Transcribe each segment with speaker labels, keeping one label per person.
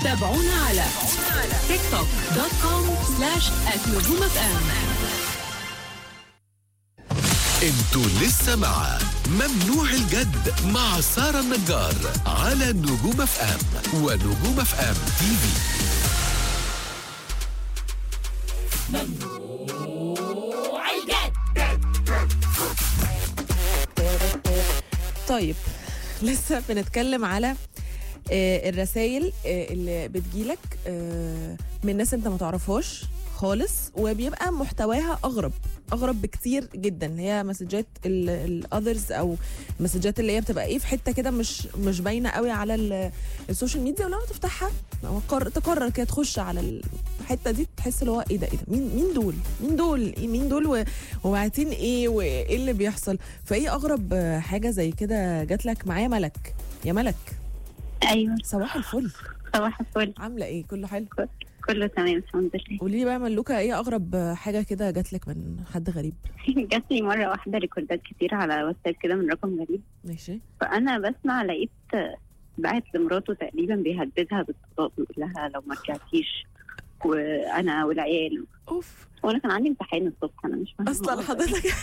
Speaker 1: تابعونا على تيك توك دوت كوم سلاش نجوم اف ام
Speaker 2: انتوا لسه مع ممنوع الجد مع سارة النجار على نجوم اف ام ونجوم اف ام تي في
Speaker 3: طيب لسه بنتكلم على آه، الرسائل آه، اللي بتجيلك آه، من ناس انت ما تعرفهاش خالص وبيبقى محتواها اغرب اغرب بكتير جدا اللي هي مسجات الاذرز او المسجات اللي هي بتبقى ايه في حته كده مش مش باينه قوي على ال- السوشيال ميديا ولما تفتحها أو قر- تقرر كده تخش على الحته دي تحس اللي هو ايه ده ايه ده مين مين دول مين دول إيه مين دول و- وبعتين ايه وايه اللي بيحصل فايه اغرب آه، حاجه زي كده جات لك معايا ملك يا ملك
Speaker 4: ايوه
Speaker 3: صباح الفل
Speaker 4: صباح الفل
Speaker 3: عامله ايه كله حلو
Speaker 4: كله تمام الحمد لله
Speaker 3: قولي لي بقى ملوكه ايه اغرب حاجه كده جات لك من حد غريب
Speaker 4: جات لي مره واحده ريكوردات كتير على واتساب كده من رقم غريب
Speaker 3: ماشي
Speaker 4: فانا بسمع لقيت بعت لمراته تقريبا بيهددها بالطلاق بيقول لها لو ما رجعتيش وانا والعيال
Speaker 3: اوف
Speaker 4: وانا كان عندي امتحان الصبح انا مش فاهمه
Speaker 3: اصلا
Speaker 4: هو
Speaker 3: حضرتك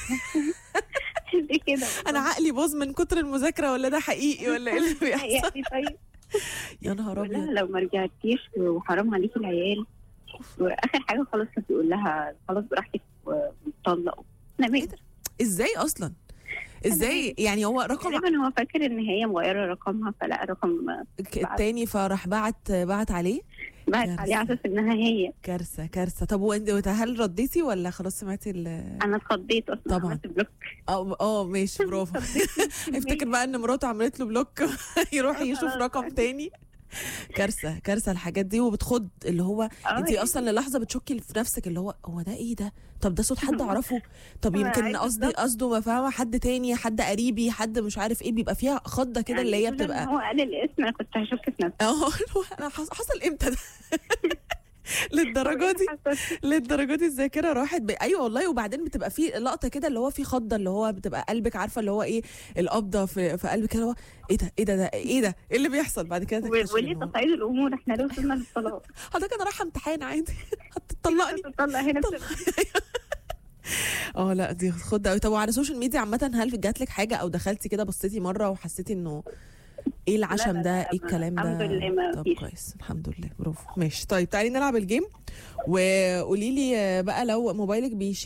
Speaker 4: ليه كده
Speaker 3: انا عقلي باظ من كتر المذاكره ولا ده حقيقي ولا ايه اللي بيحصل
Speaker 4: يعني طيب
Speaker 3: يا نهار
Speaker 4: بيقول لها
Speaker 3: ابيض
Speaker 4: لو ما رجعتيش وحرام عليكي العيال واخر حاجه خلاص كان بيقول لها خلاص براحتك ومطلق انا
Speaker 3: إيه
Speaker 4: ميت
Speaker 3: ده؟ ازاي اصلا ازاي يعني هو رقم
Speaker 4: غالبا هو فاكر ان هي مغيره رقمها فلا رقم
Speaker 3: ك- التاني فراح بعت بعت عليه
Speaker 4: بعت
Speaker 3: كارثة.
Speaker 4: عليه على اساس انها هي
Speaker 3: كارثه كارثه طب وانت هل رديتي ولا خلاص سمعتي ال
Speaker 4: انا اتخضيت اصلا
Speaker 3: طبعاً.
Speaker 4: عملت بلوك
Speaker 3: اه اه ماشي برافو افتكر بقى ان مراته عملت له بلوك يروح يشوف
Speaker 4: خلاص.
Speaker 3: رقم تاني كارثه كارثه الحاجات دي وبتخض اللي هو
Speaker 4: آه،
Speaker 3: انت اصلا للحظه بتشكي في نفسك اللي هو هو ده ايه ده طب ده صوت حد اعرفه طب
Speaker 4: أنا
Speaker 3: يمكن
Speaker 4: عايزة
Speaker 3: قصدي
Speaker 4: بالظبط.
Speaker 3: قصده ما فاهمه حد تاني حد قريبي حد مش عارف ايه بيبقى فيها خضه كده اللي هي
Speaker 4: يعني لولا إن
Speaker 3: بتبقى
Speaker 4: هو قال الاسم انا كنت هشك في نفسي
Speaker 3: اه اللي هو انا حص- حصل امتى ده للدرجه دي للدرجه دي الذاكره راحت ب... ايوه والله وبعدين بتبقى في لقطه كده اللي هو في خضه اللي هو بتبقى قلبك عارفه اللي هو ايه القبضه في, في قلبك كده اللي هو ايه ده ايه ده ده ايه ده ايه اللي بيحصل بعد كده
Speaker 4: و-
Speaker 3: تكتشفي
Speaker 4: وليه
Speaker 3: إن هو-
Speaker 4: تصعيد الامور احنا لو وصلنا للطلاق
Speaker 3: حضرتك انا رايحه امتحان عادي هتطلقني
Speaker 4: تطلق هنا
Speaker 3: طب- اه لا دي خضه قوي طب وعلى السوشيال ميديا عامه هل جات لك حاجه او دخلتي كده بصيتي مره وحسيتي انه ايه العشم
Speaker 4: لا،
Speaker 3: ده
Speaker 4: لا،
Speaker 3: ايه
Speaker 4: ما-
Speaker 3: الكلام ده
Speaker 4: الحمد لله ما
Speaker 3: طب
Speaker 4: فيش.
Speaker 3: كويس الحمد لله برافو ماشي طيب تعالي نلعب الجيم وقولي لي بقى لو موبايلك بيشيل